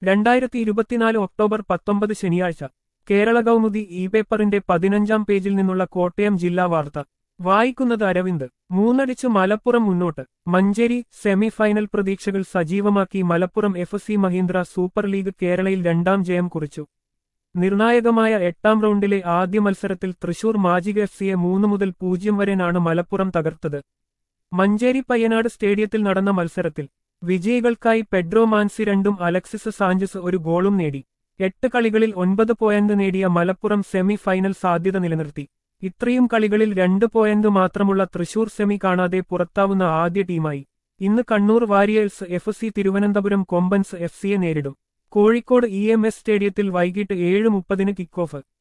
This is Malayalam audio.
രണ്ടായിരത്തി ഇരുപത്തിനാല് ഒക്ടോബർ പത്തൊമ്പത് ശനിയാഴ്ച കേരള കൗമുദി ഇ പേപ്പറിന്റെ പതിനഞ്ചാം പേജിൽ നിന്നുള്ള കോട്ടയം ജില്ലാ വാർത്ത വായിക്കുന്നത് അരവിന്ദ് മൂന്നടിച്ച് മലപ്പുറം മുന്നോട്ട് മഞ്ചേരി സെമിഫൈനൽ പ്രതീക്ഷകൾ സജീവമാക്കി Malappuram F C Mahindra Super League കേരളയിൽ രണ്ടാം ജയം കുറിച്ചു നിർണായകമായ എട്ടാം റൗണ്ടിലെ ആദ്യ മത്സരത്തിൽ തൃശൂർ മാജിക് എഫ് സിയെ മൂന്ന് മുതൽ പൂജ്യം വരെയാണ് മലപ്പുറം തകർത്തത് മഞ്ചേരി പയ്യനാട് സ്റ്റേഡിയത്തിൽ നടന്ന മത്സരത്തിൽ വിജയികൾക്കായി പെഡ്രോ മാൻസി രണ്ടും അലക്സിസ് സാഞ്ചസ് ഒരു ഗോളും നേടി എട്ട് കളികളിൽ ഒൻപത് പോയിന്റ് നേടിയ മലപ്പുറം സെമി ഫൈനൽ സാധ്യത നിലനിർത്തി ഇത്രയും കളികളിൽ രണ്ട് പോയിന്റ് മാത്രമുള്ള തൃശൂർ സെമി കാണാതെ പുറത്താവുന്ന ആദ്യ ടീമായി ഇന്ന് Kannur Warriors F C Thiruvananthapuram Kombans F സിയെ നേരിടും കോഴിക്കോട് ഇ എം എസ് സ്റ്റേഡിയത്തിൽ വൈകിട്ട് ഏഴ് മുപ്പതിന് കിക്ക് ഓഫ്